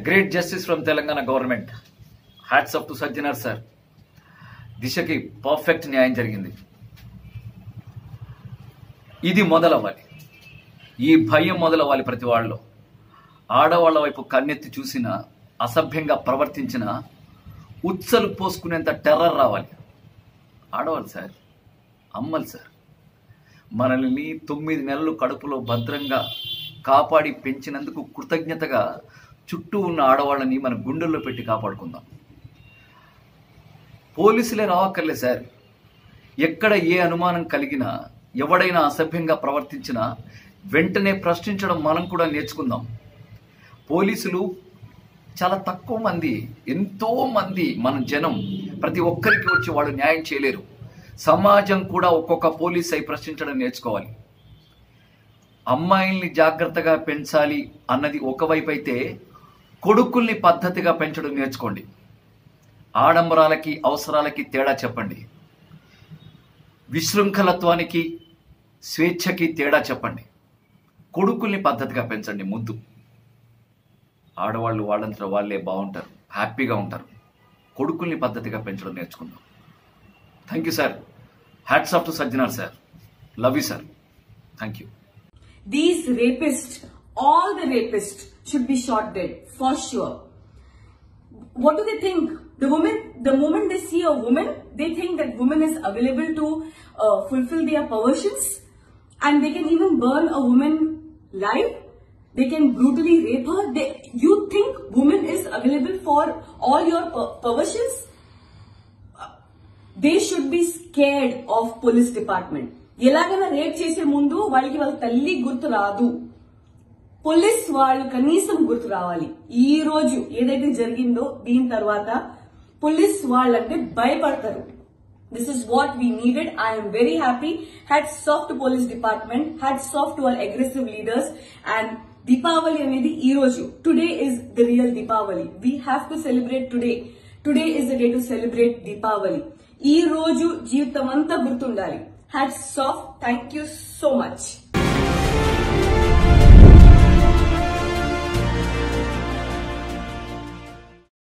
Great justice from Telangana government hats up to Sajjanar sir దిశకి perfect న్యాయం జరిగింది ఇది మొదలవ్వాలి ఈ భయం మొదలవ్వాలి ప్రతి వాళ్ళు ఆడవాళ్ల వైపు కన్నెత్తి చూసిన అసభ్యంగా ప్రవర్తించిన ఉత్సలు పోసుకునేంత టెర్రర్ రావాలి ఆడవాళ్ళు సార్ అమ్మలు సార్ మనల్ని తొమ్మిది నెలలు కడుపులో భద్రంగా కాపాడి పెంచినందుకు కృతజ్ఞతగా చుట్టూ ఉన్న ఆడవాళ్ళని మన గుండెల్లో పెట్టి కాపాడుకుందాం పోలీసులే రావక్కర్లే సార్ ఎక్కడ ఏ అనుమానం కలిగినా ఎవడైనా అసభ్యంగా ప్రవర్తించినా వెంటనే ప్రశ్నించడం మనం కూడా నేర్చుకుందాం పోలీసులు చాలా తక్కువ మంది ఎంతో మంది మన జనం ప్రతి ఒక్కరికి వచ్చి వాళ్ళు న్యాయం చేయలేరు సమాజం కూడా ఒక్కొక్క పోలీస్ అయి ప్రశ్నించడం నేర్చుకోవాలి అమ్మాయిల్ని జాగ్రత్తగా పెంచాలి అన్నది ఒకవైపు అయితే కొడుకుల్ని పద్ధతిగా పెంచడం నేర్చుకోండి ఆడంబరాలకి అవసరాలకి తేడా చెప్పండి విశృంఖలత్వానికి స్వేచ్ఛకి తేడా చెప్పండి కొడుకుల్ని పద్ధతిగా పెంచండి ముద్దు ఆడవాళ్ళు వాళ్ళంతా వాళ్ళే బాగుంటారు హ్యాపీగా ఉంటారు కొడుకుల్ని పద్ధతిగా పెంచడం నేర్చుకుందాం thank you sir hats off to Sajjanar sir love you sir thank you These rapists, all the rapists should be shot dead, for sure. What do they think? The woman, the moment they see a woman, they think that woman is available to uh, fulfill their perversions and they can even burn a woman live. They can brutally rape her. They, you think woman is available for all your per- perversions? They should be scared of police department ఎలాగైనా rape చేసే ముందు వాళ్ళకి వాళ్ళ తల్లి గుర్తు రాదు police వాళ్ళు కనీసం గుర్తు రావాలి ఈ రోజు ఏదైతే జరిగిందో దీని తర్వాత పోలీస్ వాళ్ళంటే భయపడతారు this is what we needed I'm very happy had soft police department had soft to all aggressive leaders and Deepavali అనేది ఈ రోజు today is the real Deepavali we have to celebrate today today is the day to celebrate Deepavali ఈ రోజు జీవితం అంతా గుర్తుండాలి had soft thank you so much